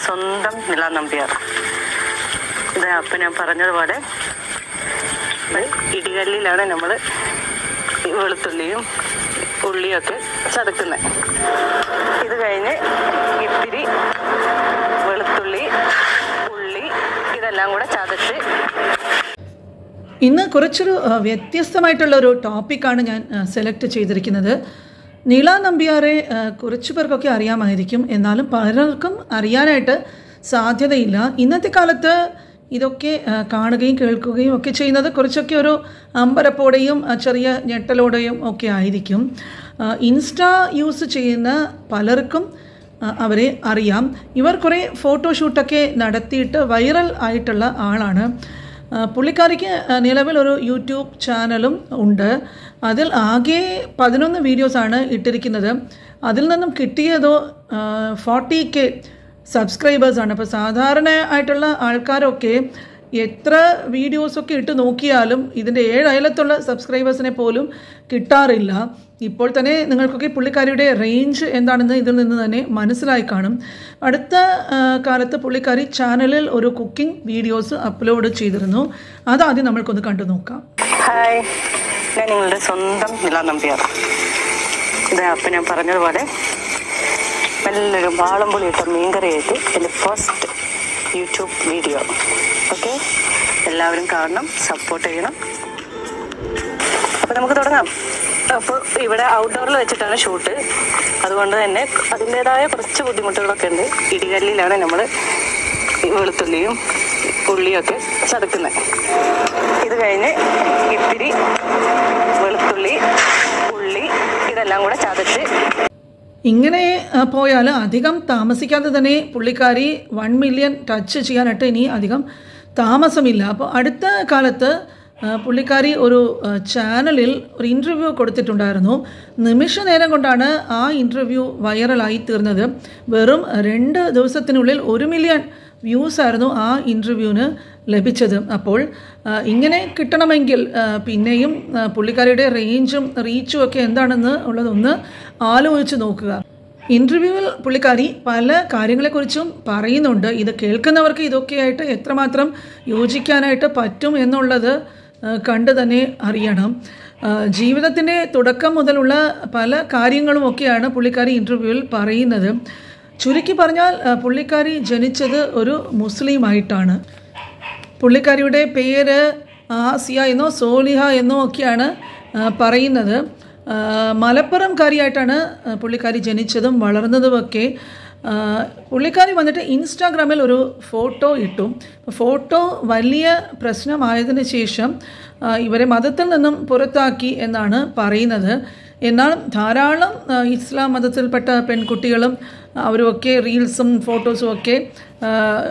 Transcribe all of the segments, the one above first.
സ്വന്തം നില നമ്പ്യാർ ഇത് അപ്പം ഞാൻ പറഞ്ഞതുപോലെ ഇടികല്ലിലാണ് നമ്മൾ വെളുത്തുള്ളിയും ഉള്ളിയൊക്കെ ചതക്കുന്നത് ഇത് കഴിഞ്ഞ് ഇത്തിരി വെളുത്തുള്ളി ഉള്ളി ഇതെല്ലാം കൂടെ ചതച്ച് ഇന്ന് കുറച്ചൊരു ആ, വ്യത്യസ്തമായിട്ടുള്ള ഒരു ടോപ്പിക്കാണ് ഞാൻ സെലക്ട് ചെയ്തിരിക്കുന്നത് നീള നമ്പ്യാരെ ആ, കുറച്ച് പേർക്കൊക്കെ അറിയാമായിരിക്കും എന്നാലും പലർക്കും അറിയാനായിട്ട് സാധ്യതയില്ല ഇന്നത്തെ കാലത്ത് ഇതൊക്കെ ആ, കാണുകയും കേൾക്കുകയും ഒക്കെ ചെയ്യുന്നത് കുറച്ചൊക്കെ ഒരു അമ്പരപ്പോടെയും ആ, ചെറിയ ഞെട്ടലോടെയും ഒക്കെ ആയിരിക്കും ആ, ഇൻസ്റ്റാ യൂസ് ചെയ്യുന്ന പലർക്കും ആ, അവരെ അറിയാം ഇവർ കുറേ ഫോട്ടോഷൂട്ടൊക്കെ നടത്തിയിട്ട് വൈറൽ ആയിട്ടുള്ള ആളാണ് ആ, പുള്ളിക്കാരിക്ക് ആ, നിലവിൽ ഒരു യൂട്യൂബ് ചാനലും ഉണ്ട് അതിൽ ആകെ പതിനൊന്ന് വീഡിയോസാണ് ഇട്ടിരിക്കുന്നത് അതിൽ നിന്നും കിട്ടിയതോ ഫോർട്ടി കെ സബ്സ്ക്രൈബേഴ്സാണ് അപ്പോൾ സാധാരണ ആയിട്ടുള്ള ആൾക്കാരൊക്കെ എത്ര വീഡിയോസൊക്കെ ഇട്ട് നോക്കിയാലും ഇതിൻ്റെ ഏഴ് അയലത്തുള്ള സബ്സ്ക്രൈബേഴ്സിനെ പോലും കിട്ടാറില്ല ഇപ്പോൾ തന്നെ നിങ്ങൾക്കൊക്കെ പുള്ളിക്കാരിയുടെ റേഞ്ച് എന്താണെന്ന് ഇതിൽ നിന്ന് തന്നെ മനസ്സിലായി കാണും അടുത്ത ആ, കാലത്ത് പുള്ളിക്കാരി ചാനലിൽ ഒരു കുക്കിംഗ് വീഡിയോസ് അപ്ലോഡ് ചെയ്തിരുന്നു അതാദ്യം നമ്മൾക്കൊന്ന് കണ്ടു നോക്കാം ഹായ് ഞാൻ നിങ്ങളുടെ സ്വന്തം നില നമ്പ്യാർ ഇത് അപ്പം ഞാൻ പറഞ്ഞതുപോലെ നല്ലൊരു വാളംപുളി ഇട്ട മീൻകറിയായിട്ട് എൻ്റെ ഫസ്റ്റ് യൂട്യൂബ് വീഡിയോ ഓക്കെ എല്ലാവരും കാണണം സപ്പോർട്ട് ചെയ്യണം അപ്പോൾ നമുക്ക് തുടങ്ങാം അപ്പോൾ ഇവിടെ ഔട്ട്ഡോറിൽ വെച്ചിട്ടാണ് ഷൂട്ട് അതുകൊണ്ട് തന്നെ അതിൻ്റെതായ കുറച്ച് ബുദ്ധിമുട്ടുകളൊക്കെ ഉണ്ട് ഇടികല്ലിലാണ് നമ്മൾ വെളുത്തുള്ളിയും ഉള്ളിയൊക്കെ ചതക്കുന്നത് ഇത് കഴിഞ്ഞ് ഇത്തിരി വെളുത്തുള്ളി ഉള്ളി ഇതെല്ലാം കൂടെ ചതച്ച് ഇങ്ങനെ പോയാൽ അധികം താമസിക്കാതെ തന്നെ പുള്ളിക്കാരി വൺ മില്യൺ ടച്ച് ചെയ്യാനായിട്ട് ഇനി അധികം താമസമില്ല അപ്പോൾ അടുത്ത കാലത്ത് ആ, പുള്ളിക്കാരി ഒരു ആ, ചാനലിൽ ഒരു ഇൻ്റർവ്യൂ കൊടുത്തിട്ടുണ്ടായിരുന്നു നിമിഷ നേരം കൊണ്ടാണ് ആ ഇൻ്റർവ്യൂ വൈറലായി തീർന്നത് വെറും രണ്ട് ദിവസത്തിനുള്ളിൽ ഒരു മില്യൺ വ്യൂസ് ആയിരുന്നു ആ ഇൻ്റർവ്യൂവിന് ലഭിച്ചത് അപ്പോൾ ആ, ഇങ്ങനെ കിട്ടണമെങ്കിൽ ആ, പിന്നെയും ആ, പുള്ളിക്കാരിയുടെ റേഞ്ചും റീച്ചും ഒക്കെ എന്താണെന്ന് ഉള്ളതൊന്ന് ആലോചിച്ച് നോക്കുക ഇൻ്റർവ്യൂവിൽ പുള്ളിക്കാരി പല കാര്യങ്ങളെക്കുറിച്ചും പറയുന്നുണ്ട് ഇത് കേൾക്കുന്നവർക്ക് ഇതൊക്കെയായിട്ട് എത്രമാത്രം യോജിക്കാനായിട്ട് പറ്റും എന്നുള്ളത് ആ, കണ്ട് തന്നെ അറിയണം ജീവിതത്തിൻ്റെ തുടക്കം മുതലുള്ള പല കാര്യങ്ങളുമൊക്കെയാണ് പുള്ളിക്കാരി ഇൻ്റർവ്യൂവിൽ പറയുന്നത് ചുരുക്കി പറഞ്ഞാൽ ആ, പുള്ളിക്കാരി ജനിച്ചത് ഒരു മുസ്ലിമായിട്ടാണ് പുള്ളിക്കാരിയുടെ പേര് ആസിയ എന്നോ സോലിഹ എന്നോ ഒക്കെയാണ് ആ, പറയുന്നത് ആ, മലപ്പുറംകാരിയായിട്ടാണ് ആ, പുള്ളിക്കാരി ജനിച്ചതും വളർന്നതുമൊക്കെ ആ, പുള്ളിക്കാരി വന്നിട്ട് ഇൻസ്റ്റാഗ്രാമിൽ ഒരു ഫോട്ടോ ഇട്ടു ഫോട്ടോ വലിയ പ്രശ്നമായതിനു ശേഷം ആ, ഇവരെ മതത്തിൽ നിന്നും പുറത്താക്കി എന്നാണ് പറയുന്നത് എന്നാൽ ധാരാളം ആ, ഇസ്ലാം മതത്തിൽപ്പെട്ട പെൺകുട്ടികളും അവരുമൊക്കെ റീൽസും ഫോട്ടോസും ഒക്കെ ആ,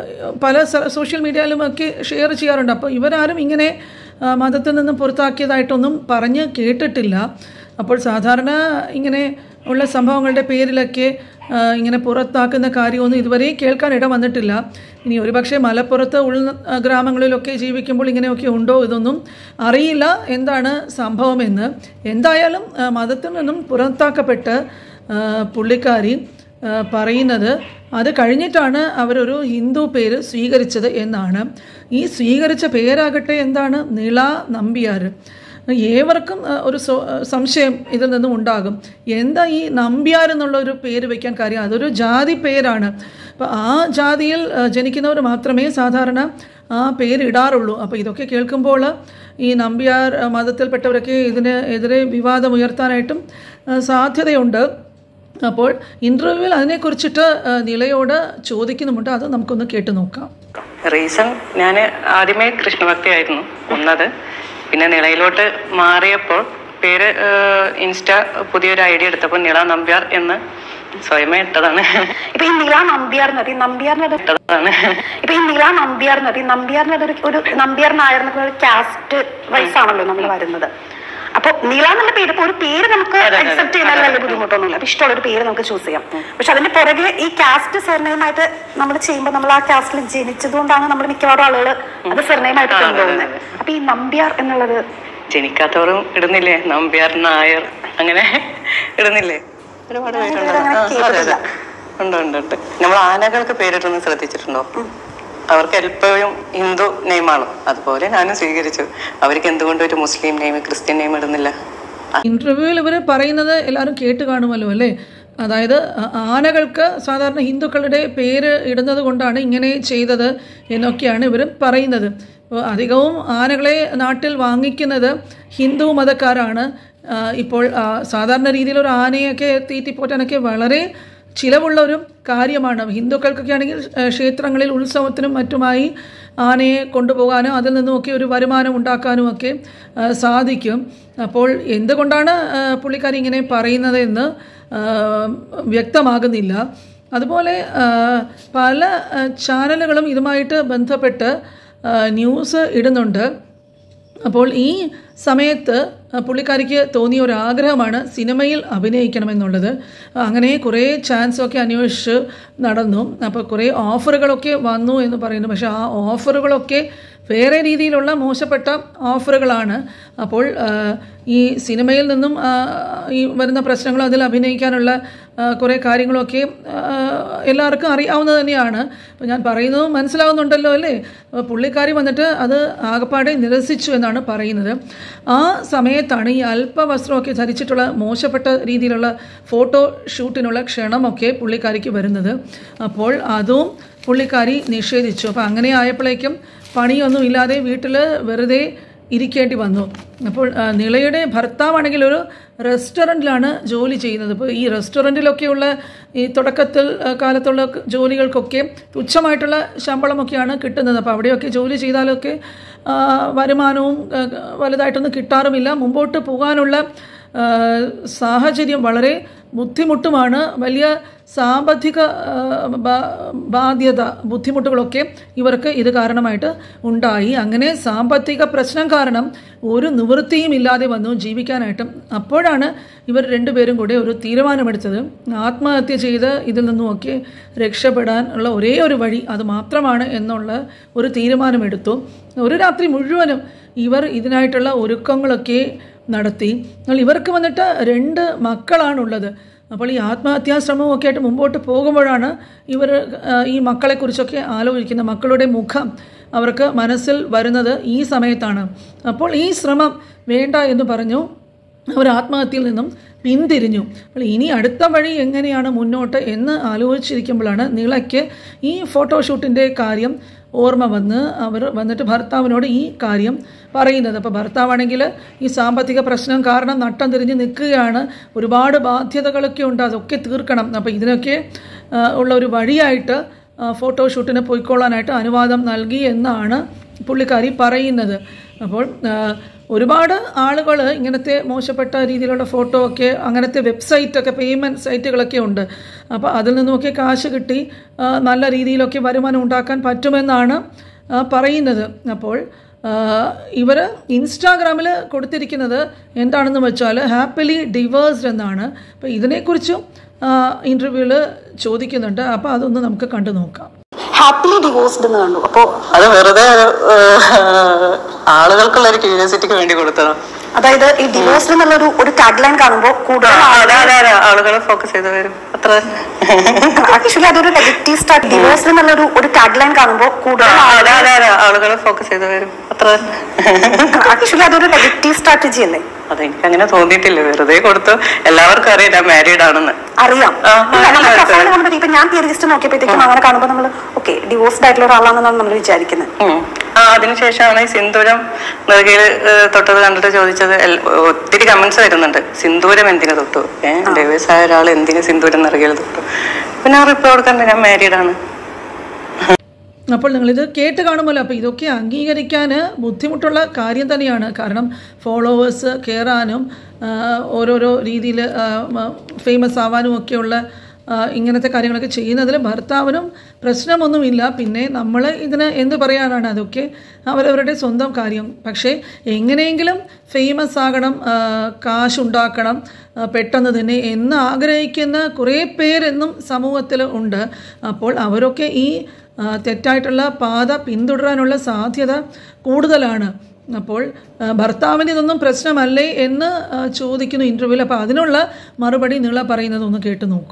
പല സ- സോഷ്യൽ മീഡിയയിലുമൊക്കെ ഷെയർ ചെയ്യാറുണ്ട് അപ്പോൾ ഇവരാരും ഇങ്ങനെ ആ, മതത്തിൽ നിന്നും പുറത്താക്കിയതായിട്ടൊന്നും പറഞ്ഞ് കേട്ടിട്ടില്ല അപ്പോൾ സാധാരണ ഇങ്ങനെ ഉള്ള സംഭവങ്ങളുടെ പേരിലൊക്കെ ആ, ഇങ്ങനെ പുറത്താക്കുന്ന കാര്യമൊന്നും ഇതുവരെ കേൾക്കാൻ ഇട വന്നിട്ടില്ല ഇനി ഒരുപക്ഷെ മലപ്പുറത്ത് ഉൾ ആ, ഗ്രാമങ്ങളിലൊക്കെ ജീവിക്കുമ്പോൾ ഇങ്ങനെയൊക്കെ ഉണ്ടോ ഇതൊന്നും അറിയില്ല എന്താണ് സംഭവമെന്ന് എന്തായാലും ആ, മതത്തിൽ നിന്നും പുറത്താക്കപ്പെട്ട് ആ, പുള്ളിക്കാരി ആ, പറയുന്നത് അത് കഴിഞ്ഞിട്ടാണ് അവരൊരു ഹിന്ദു പേര് സ്വീകരിച്ചത് എന്നാണ് ഈ സ്വീകരിച്ച പേരാകട്ടെ എന്താണ് നിള നമ്പ്യാർ ഏവർക്കും ആ, ഒരു സോ- സംശയം ഇതിൽ നിന്നും ഉണ്ടാകും എന്താ ഈ നമ്പ്യാർ എന്നുള്ള ഒരു പേര് വയ്ക്കാൻ കാര്യം അതൊരു ജാതി പേരാണ് അപ്പോൾ ആ ജാതിയിൽ ആ, ജനിക്കുന്നവർ മാത്രമേ സാധാരണ ആ പേരിടാറുള്ളൂ അപ്പോൾ ഇതൊക്കെ കേൾക്കുമ്പോൾ ഈ നമ്പ്യാർ ആ, മതത്തിൽപ്പെട്ടവരൊക്കെ ഇതിന് എതിരെ വിവാദം ഉയർത്താനായിട്ടും ആ, സാധ്യതയുണ്ട് അപ്പോൾ ഇൻ്റർവ്യൂവിൽ അതിനെക്കുറിച്ചിട്ട് ആ, നിലയോട് ചോദിക്കുന്നുമുണ്ട് അത് നമുക്കൊന്ന് കേട്ടു നോക്കാം റീസൺ ഞാൻ ആദ്യമേ കൃഷ്ണഭക്തിയായിരുന്നു ഒന്നത് പിന്നെ നിളയിലോട്ട് മാറിയപ്പോൾ പേര് ഏഹ്, ഇൻസ്റ്റ പുതിയൊരു ഐഡിയ എടുത്തപ്പോൾ നിള നമ്പ്യാർ എന്ന് സ്വയമേ ഇട്ടതാണ് ഇപ്പൊ ഈ നില നമ്പ്യാർ എന്ന് പറയും നമ്പ്യാർ എന്ന് പറഞ്ഞ ഇട്ടതാണ് ഇപ്പൊ ഈ നില നമ്പ്യാർ എന്ന് പറയും നമ്പ്യാർ എന്ന് പറഞ്ഞ ഒരു ഒരു നമ്പ്യാർ നായർ എന്നൊക്കെ ഒരു കാസ്റ്റ് വൈസ് ആണല്ലോ നമ്മൾ വരുന്നത് അപ്പൊ നീള എന്നുള്ള പേര് ഇപ്പൊ ഒരു പേര് നമുക്ക് അതെ, അതെ. അക്സെപ്റ്റ് ചെയ്യാൻ വലിയ ബുദ്ധിമുട്ടൊന്നുമില്ല അപ്പൊ ഇഷ്ടമുള്ള ഒരു പേര് നമുക്ക് ചൂസ് ചെയ്യാം പക്ഷെ അതിന്റെ പുറകെ ഈ കാസ്റ്റ് സെർനെയിമായിട്ട് നമ്മൾ ചെയ്യുമ്പോൾ നമ്മൾ ആ കാസ്റ്റിൽ ജനിച്ചതുകൊണ്ടാണ് നമ്മൾ മിക്കവാറും ആളുകൾ അത് സെർനെയിമായിട്ട് ആ, അതെ, കൊണ്ടുപോകുന്നത് അതെ. അപ്പൊ ഈ നമ്പ്യാർ എന്നുള്ളത് ജനിക്കാത്തവരും ഇടുന്നില്ലേ നമ്പ്യാർ നായർ അങ്ങനെ ഇടുന്നില്ലേ ഒരുപാട് പേരുണ്ട് അങ്ങനെ ആ, അതെ, കേട്ടിട്ടില്ല. അതെ. ഉണ്ട് ഉണ്ട് ഉണ്ട് നമ്മൾ ആനകൾക്ക് പേരിട്ടൊന്ന് ശ്രദ്ധിച്ചിട്ടുണ്ടോ അവർക്ക് എപ്പോഴും ഹിന്ദു നെയിമാണ് അതുപോലെ ഞാനും സ്വീകരിച്ചു അവർക്ക് എന്തുകൊണ്ട് ഒരു മുസ്ലിം നെയിം ക്രിസ്ത്യൻ നെയിം ഇടുന്നില്ല ഇൻ്റർവ്യൂവിൽ ഇവർ പറയുന്നത് എല്ലാവരും കേട്ട് കാണുമല്ലോ അല്ലേ അതായത് ആ- ആനകൾക്ക് സാധാരണ ഹിന്ദുക്കളുടെ പേര് ഇടുന്നത് കൊണ്ടാണ് ഇങ്ങനെ ചെയ്തത് എന്നൊക്കെയാണ് ഇവർ പറയുന്നത് അപ്പോൾ അധികവും ആനകളെ നാട്ടിൽ വാങ്ങിക്കുന്നത് ഹിന്ദു മതക്കാരാണ് ആ, ഇപ്പോൾ ആ, സാധാരണ രീതിയിൽ ഒരു ആനയൊക്കെ തീറ്റിപ്പോറ്റാനൊക്കെ വളരെ ചിലവുള്ള ഒരു കാര്യമാണ് ഹിന്ദുക്കൾക്കൊക്കെ ആണെങ്കിൽ ഏഹ്, ക്ഷേത്രങ്ങളിൽ ഉത്സവത്തിനും മറ്റുമായി ആനയെ കൊണ്ടുപോകാനും അതിൽ നിന്നുമൊക്കെ ഒരു വരുമാനം ഉണ്ടാക്കാനും ഒക്കെ ഏഹ്, സാധിക്കും അപ്പോൾ എന്തുകൊണ്ടാണ് ഏഹ്, പുള്ളിക്കാരി ഇങ്ങനെ പറയുന്നത് എന്ന് ഏഹ്, വ്യക്തമാകുന്നില്ല അതുപോലെ ഏഹ്, പല ഏഹ്, ചാനലുകളും ഇതുമായിട്ട് ബന്ധപ്പെട്ട് ഏഹ്, ന്യൂസ് ഇടുന്നുണ്ട് അപ്പോൾ ഈ സമയത്ത് ആ, പുള്ളിക്കാരിക്ക് തോന്നിയ ഒരു ആഗ്രഹമാണ് സിനിമയിൽ അഭിനയിക്കണമെന്നുള്ളത് അങ്ങനെ കുറേ ചാൻസൊക്കെ അന്വേഷിച്ച് നടന്നു അപ്പോൾ കുറേ ഓഫറുകളൊക്കെ വന്നു എന്ന് പറയുന്നു പക്ഷേ ആ ഓഫറുകളൊക്കെ വേറെ രീതിയിലുള്ള മോശപ്പെട്ട ഓഫറുകളാണ് അപ്പോൾ ആ, ഈ സിനിമയിൽ നിന്നും ആ, ഈ വരുന്ന പ്രശ്നങ്ങളും അതിൽ അഭിനയിക്കാനുള്ള ആ, കുറേ കാര്യങ്ങളൊക്കെ ആ, എല്ലാവർക്കും അറിയാവുന്നത് തന്നെയാണ് അപ്പോൾ ഞാൻ പറയുന്നത് മനസ്സിലാവുന്നുണ്ടല്ലോ അല്ലേ അപ്പോൾ പുള്ളിക്കാരി വന്നിട്ട് അത് ആകപ്പാടെ നിരസിച്ചു എന്നാണ് പറയുന്നത് ആ സമയത്താണ് ഈ അല്പവസ്ത്രമൊക്കെ ധരിച്ചിട്ടുള്ള മോശപ്പെട്ട രീതിയിലുള്ള ഫോട്ടോ ഷൂട്ടിനുള്ള ക്ഷണമൊക്കെ പുള്ളിക്കാരിക്ക് വരുന്നത് അപ്പോൾ അതും പുള്ളിക്കാരി നിഷേധിച്ചു അപ്പോൾ അങ്ങനെ ആയപ്പോഴേക്കും പണിയൊന്നും ഇല്ലാതെ വീട്ടിൽ വെറുതെ ഇരിക്കേണ്ടി വന്നു അപ്പോൾ ആ, നിളയുടെ ഭർത്താവാണെങ്കിൽ ഒരു റെസ്റ്റോറൻറ്റിലാണ് ജോലി ചെയ്യുന്നത് ഇപ്പോൾ ഈ റെസ്റ്റോറൻറ്റിലൊക്കെയുള്ള ഈ തുടക്കത്തിൽ ആ, കാലത്തുള്ള ക- ജോലികൾക്കൊക്കെ തുച്ഛമായിട്ടുള്ള ശമ്പളമൊക്കെയാണ് കിട്ടുന്നത് അപ്പോൾ അവിടെയൊക്കെ ജോലി ചെയ്താലൊക്കെ ആ, വരുമാനവും ആ, വലുതായിട്ടൊന്നും കിട്ടാറുമില്ല മുമ്പോട്ട് പോകാനുള്ള ആ, സാഹചര്യം വളരെ ബുദ്ധിമുട്ടുമാണ് വലിയ സാമ്പത്തിക ആ, ബാ- ബാധ്യത ബുദ്ധിമുട്ടുകളൊക്കെ ഇവർക്ക് ഇത് കാരണമായിട്ട് ഉണ്ടായി അങ്ങനെ സാമ്പത്തിക പ്രശ്നം കാരണം ഒരു നിവൃത്തിയും ഇല്ലാതെ വന്നു ജീവിക്കാനായിട്ടും അപ്പോഴാണ് ഇവർ രണ്ടുപേരും കൂടി ഒരു തീരുമാനമെടുത്തത് ആത്മഹത്യ ചെയ്ത് ഇതിൽ നിന്നുമൊക്കെ രക്ഷപ്പെടാൻ ഉള്ള ഒരേ ഒരു വഴി അത് മാത്രമാണ് എന്നുള്ള ഒരു തീരുമാനമെടുത്തു ഒരു രാത്രി മുഴുവനും ഇവർ ഇതിനായിട്ടുള്ള ഒരുക്കങ്ങളൊക്കെ നടത്തി എന്നാൽ ഇവർക്ക് വന്നിട്ട് രണ്ട് മക്കളാണുള്ളത് അപ്പോൾ ഈ ആത്മഹത്യാ ശ്രമമൊക്കെ ആയിട്ട് മുമ്പോട്ട് പോകുമ്പോഴാണ് ഇവർ ആ, ഈ മക്കളെക്കുറിച്ചൊക്കെ ആലോചിക്കുന്നത് മക്കളുടെ മുഖം അവർക്ക് മനസ്സിൽ വരുന്നത് ഈ സമയത്താണ് അപ്പോൾ ഈ ശ്രമം വേണ്ട എന്ന് പറഞ്ഞു അവർ ആത്മഹത്യയിൽ നിന്നും പിന്തിരിഞ്ഞു അപ്പോൾ ഇനി അടുത്ത വഴി എങ്ങനെയാണ് മുന്നോട്ട് എന്ന് ആലോചിച്ചിരിക്കുമ്പോഴാണ് നിളയ്ക്ക് ഈ ഫോട്ടോഷൂട്ടിൻ്റെ കാര്യം ഓർമ്മ വന്ന് അവർ വന്നിട്ട് ഭർത്താവിനോട് ഈ കാര്യം പറയുന്നത് അപ്പോൾ ഭർത്താവാണെങ്കിൽ ഈ സാമ്പത്തിക പ്രശ്നം കാരണം നട്ടം തിരിഞ്ഞ് നിൽക്കുകയാണ് ഒരുപാട് ബാധ്യതകളൊക്കെ ഉണ്ട് അതൊക്കെ തീർക്കണം അപ്പോൾ ഇതിനൊക്കെ ആ, ഉള്ള ഒരു വഴിയായിട്ട് ആ, ഫോട്ടോഷൂട്ടിന് പോയിക്കൊള്ളാനായിട്ട് അനുവാദം നൽകി എന്നാണ് പുള്ളിക്കാരി പറയുന്നത് അപ്പോൾ ആ, ഒരുപാട് ആളുകൾ ഇങ്ങനത്തെ മോശപ്പെട്ട രീതിയിലുള്ള ഫോട്ടോ ഒക്കെ അങ്ങനത്തെ വെബ്സൈറ്റൊക്കെ പേയ്മെൻറ്റ് സൈറ്റുകളൊക്കെ ഉണ്ട് അപ്പോൾ അതിൽ നിന്നുമൊക്കെ കാശ് കിട്ടി ആ, നല്ല രീതിയിലൊക്കെ വരുമാനം ഉണ്ടാക്കാൻ പറ്റുമെന്നാണ് ആ, പറയുന്നത് അപ്പോൾ ഇവർ ഇൻസ്റ്റാഗ്രാമിൽ കൊടുത്തിരിക്കുന്നത് എന്താണെന്ന് വെച്ചാൽ ഹാപ്പിലി ഡിവേഴ്സ്ഡ് എന്നാണ് അപ്പോൾ ഇതിനെക്കുറിച്ചും ഇൻ്റർവ്യൂവിൽ ചോദിക്കുന്നുണ്ട് അപ്പോൾ അതൊന്ന് നമുക്ക് കണ്ടു നോക്കാം ഹാപ്പിലി ഡിവോഴ്സ്ഡ് എന്ന് കണ്ടു അപ്പോ അത് വെറുതെ ഒരു, ഏഹ്, ആളുകൾക്കുള്ള ഒരു ക്യൂരിയോസിറ്റിക്ക് വേണ്ടി കൊടുത്തതാണ് അതായത് ഈ ഡിവോഴ്സ്ഡ് എന്നുള്ള ഒരു ഒരു ടാഗ് ലൈൻ കാണുമ്പോൾ കൂടുതൽ അതെ അതെ അതെ ആളുകൾ ഫോക്കസ് ചെയ്ത് വരും അത്ര ആക്ച്വലി അതൊരു നെഗറ്റീവ് സ്റ്റാർട്ട് ഡിവോഴ്സ്ഡ് എന്നുള്ള ഒരു ഒരു ടാഗ് ലൈൻ കാണുമ്പോൾ കൂടുതൽ അതെ അതെ അതെ ആളുകൾ ഫോക്കസ് ചെയ്ത് വരും അത്ര ആക്ച്വലി അതൊരു നെഗറ്റീവ് സ്ട്രാറ്റജി അല്ലേ അതെനിക്ക് അങ്ങനെ തോന്നിയിട്ടില്ല വെറുതെ കൊടുത്തു എല്ലാവർക്കും അറിയാം ഞാൻ മാരീഡ് ആണെന്ന് അറിയാം ആ, ഇല്ല, നമ്മൾ ആ, profile കാണുമ്പോൾ ഇപ്പൊ ഞാൻ തിയറി ലിസ്റ്റ് നോക്കിയപ്പോഴത്തേക്കും അങ്ങനെ കാണുമ്പോൾ നമ്മൾ ഓക്കെ ഡിവോഴ്സ്ഡ് ആയിട്ടുള്ള ഒരാളാണെന്നാണ് നമ്മൾ വിചാരിക്കുന്നത് ഉം. ആ അതിനുശേഷമാണ് ഈ സിന്ദൂരം നെറുകയിൽ തൊട്ടത് കണ്ടിട്ട് ചോദിച്ചത് എൽ- ഒത്തിരി കമന്റ്സ് വരുന്നുണ്ട് സിന്ദൂരം എന്തിനു തൊട്ടു ഏഹ് ഡൈവേഴ്സ് ആയ ഒരാൾ എന്തിനു സിന്ദൂരം നെറുകയിൽ തൊട്ടു പിന്നെ ആ റിപ്ലൈ കൊടുക്കണ്ട ഞാൻ മാരീഡ് ആണ് അപ്പോൾ നിങ്ങളിത് കേട്ട് കാണുമല്ലോ അപ്പോൾ ഇതൊക്കെ അംഗീകരിക്കാൻ ബുദ്ധിമുട്ടുള്ള കാര്യം തന്നെയാണ് കാരണം ഫോളോവേഴ്സ് കയറാനും ആ, ഓരോരോ രീതിയിൽ ഫേമസ് ആവാനും ഒക്കെയുള്ള ആ, ഇങ്ങനത്തെ കാര്യങ്ങളൊക്കെ ചെയ്യുന്നതിൽ ഭർത്താവിനും പ്രശ്നമൊന്നുമില്ല പിന്നെ നമ്മൾ ഇതിന് എന്ത് പറയാനാണ് അതൊക്കെ അവരവരുടെ സ്വന്തം കാര്യം പക്ഷേ എങ്ങനെയെങ്കിലും ഫേമസ് ആകണം ആ, കാശുണ്ടാക്കണം ആ, പെട്ടെന്ന് തന്നെ എന്ന് ആഗ്രഹിക്കുന്ന കുറേ പേരെന്നും സമൂഹത്തിൽ ഉണ്ട് അപ്പോൾ അവരൊക്കെ ഈ ആ, തെറ്റായിട്ടുള്ള പാത പിന്തുടരാനുള്ള സാധ്യത കൂടുതലാണ് അപ്പോൾ ആ, ഭർത്താവിന് ഇതൊന്നും പ്രശ്നമല്ലേ എന്ന് ആ, ചോദിക്കുന്നു ഇൻ്റർവ്യൂവിൽ അപ്പോൾ അതിനുള്ള മറുപടി നിള പറയുന്നത് ഒന്ന് കേട്ട് നോക്കൂ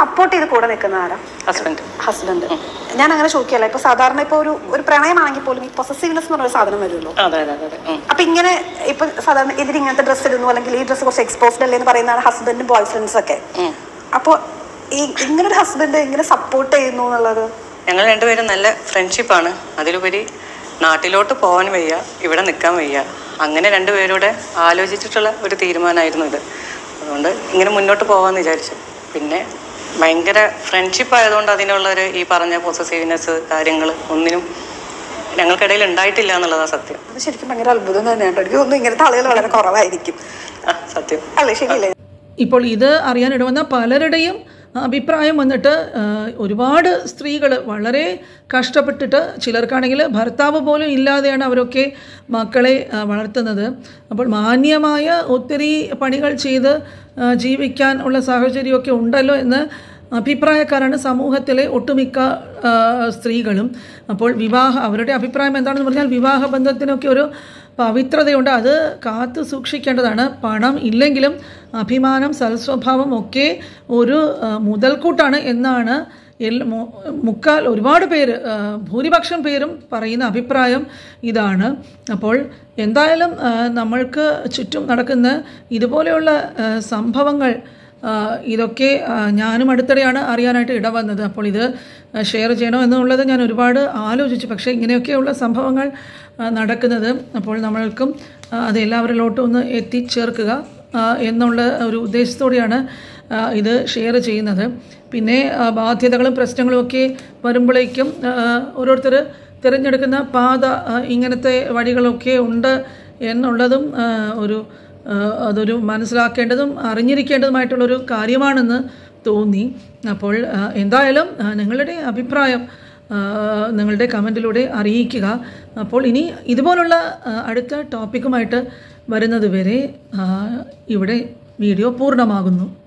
സപ്പോർട്ട് ചെയ്ത് കൂടെ നിൽക്കുന്ന ആരാ ഹസ്ബൻഡ് ഹസ്ബൻഡ് ഞാൻ അങ്ങനെ ചോദിക്കല്ല ഇപ്പൊ സാധാരണ ഇപ്പൊ ഒരു ഒരു പ്രണയമാണെങ്കിൽ പോലും ഈ പൊസസീവ്നെസ് എന്ന് പറഞ്ഞ സാധനം വരുമല്ലോ അതെ അതെ അതെ അതെ ഉം. അപ്പൊ ഇങ്ങനെ ഇപ്പൊ സാധാരണ ഇതിന് ഇങ്ങനത്തെ ഡ്രസ്സ് ഇടുന്നു അല്ലെങ്കിൽ ഈ ഡ്രസ്സ് കുറച്ച് എക്സ്പോസ്ഡ് അല്ലേ എന്ന് പറയുന്നതാണ് ഹസ്ബൻഡും ബോയ് ഫ്രണ്ട്സ് ഒക്കെ ഉം. അപ്പൊ ഈ ഇങ്ങനെ ഒരു ഹസ്ബൻഡ് ഇങ്ങനെ സപ്പോർട്ട് ചെയ്യുന്നു എന്നുള്ളത് ഞങ്ങൾ രണ്ടുപേരും നല്ല ഫ്രണ്ട്ഷിപ്പാണ് അതിലുപരി നാട്ടിലോട്ട് പോകാൻ വയ്യ ഇവിടെ നിൽക്കാൻ വയ്യ അങ്ങനെ രണ്ടുപേരൂടെ ആലോചിച്ചിട്ടുള്ള ഒരു തീരുമാനമായിരുന്നു ഇത് അതുകൊണ്ട് ഇങ്ങനെ മുന്നോട്ട് പോകാമെന്ന് വിചാരിച്ചു പിന്നെ ഭയങ്കര ഫ്രണ്ട്ഷിപ്പ് ആയതുകൊണ്ട് അതിനുള്ളൊരു ഈ പറഞ്ഞ പോസസീവ്നെസ് കാര്യങ്ങൾ ഒന്നിനും ഞങ്ങൾക്കിടയിൽ ഉണ്ടായിട്ടില്ല എന്നുള്ളതാണ് സത്യം അത് ശരിക്കും ഭയങ്കര അത്ഭുതം തന്നെയാണ് കേട്ടോ. എനിക്ക് തോന്നുന്നു ഇങ്ങനത്തെ ആളുകൾ വളരെ കുറവായിരിക്കും ആ സത്യം അല്ലേ ശരിയല്ലേ ഇപ്പോൾ ഇത് അറിയാനിടവന്ന പലരുടെയും അഭിപ്രായം വന്നിട്ട് ആ, ഒരുപാട് സ്ത്രീകൾ വളരെ കഷ്ടപ്പെട്ടിട്ട് ചിലർക്കാണെങ്കിൽ ഭർത്താവ് പോലും ഇല്ലാതെയാണ് അവരൊക്കെ മക്കളെ ആ, വളർത്തുന്നത് അപ്പോൾ മാന്യമായ ഒത്തിരി പണികൾ ചെയ്ത് ആ, ജീവിക്കാൻ ഉള്ള സാഹചര്യമൊക്കെ ഉണ്ടല്ലോ എന്ന് അഭിപ്രായക്കാരാണ് സമൂഹത്തിലെ ഒട്ടുമിക്ക ആ, സ്ത്രീകളും അപ്പോൾ വിവാഹ അവരുടെ അഭിപ്രായം എന്താണെന്ന് പറഞ്ഞാൽ വിവാഹ ബന്ധത്തിനൊക്കെ ഒരു പവിത്രതയുണ്ട് അത് കാത്തു സൂക്ഷിക്കേണ്ടതാണ് പണം ഇല്ലെങ്കിലും അഭിമാനം സൽസ്വഭാവം ഒക്കെ ഒരു ആ, മുതൽക്കൂട്ടാണ് എന്നാണ് എൽ- മു- മുക്കാൽ ഒരുപാട് പേര് ആ, ഭൂരിപക്ഷം പേരും പറയുന്ന അഭിപ്രായം ഇതാണ് അപ്പോൾ എന്തായാലും ആ, നമ്മൾക്ക് ചുറ്റും നടക്കുന്ന ഇതുപോലെയുള്ള ആ, സംഭവങ്ങൾ ആ, ഇതൊക്കെ ആ, ഞാനും അടുത്തിടെയാണ് അറിയാനായിട്ട് ഇടവന്നത് അപ്പോൾ ഇത് ഷെയർ ചെയ്യണോ എന്നുള്ളത് ഞാൻ ഒരുപാട് ആലോചിച്ചു പക്ഷേ ഇങ്ങനെയൊക്കെയുള്ള സംഭവങ്ങൾ ആ, നടക്കുന്നത് അപ്പോൾ നമ്മൾക്കും ആ, അത് എല്ലാവരിലോട്ടും ഒന്ന് എത്തിച്ചേർക്കുക ആ, എന്നുള്ള ഒരു ഉദ്ദേശത്തോടെയാണ് ആ, ഇത് ഷെയർ ചെയ്യുന്നത് പിന്നെ ആ, ബാധ്യതകളും പ്രശ്നങ്ങളും ഒക്കെ വരുമ്പോഴേക്കും ഓരോരുത്തർ തിരഞ്ഞെടുക്കുന്ന പാത ആ, ഇങ്ങനത്തെ വഴികളൊക്കെ ഉണ്ട് എന്നുള്ളതും ആ, ഒരു ആ, അതൊരു മനസ്സിലാക്കേണ്ടതും അറിഞ്ഞിരിക്കേണ്ടതുമായിട്ടുള്ളൊരു കാര്യമാണെന്ന് തോന്നി അപ്പോൾ ആ, എന്തായാലും ആ, നിങ്ങളുടെ അഭിപ്രായം ആ, നിങ്ങളുടെ കമൻറ്റിലൂടെ അറിയിക്കുക അപ്പോൾ ഇനി ഇതുപോലുള്ള ആ, അടുത്ത ടോപ്പിക്കുമായിട്ട് വരുന്നത് വരെ ആ, ഇവിടെ വീഡിയോ പൂർണ്ണമാകുന്നു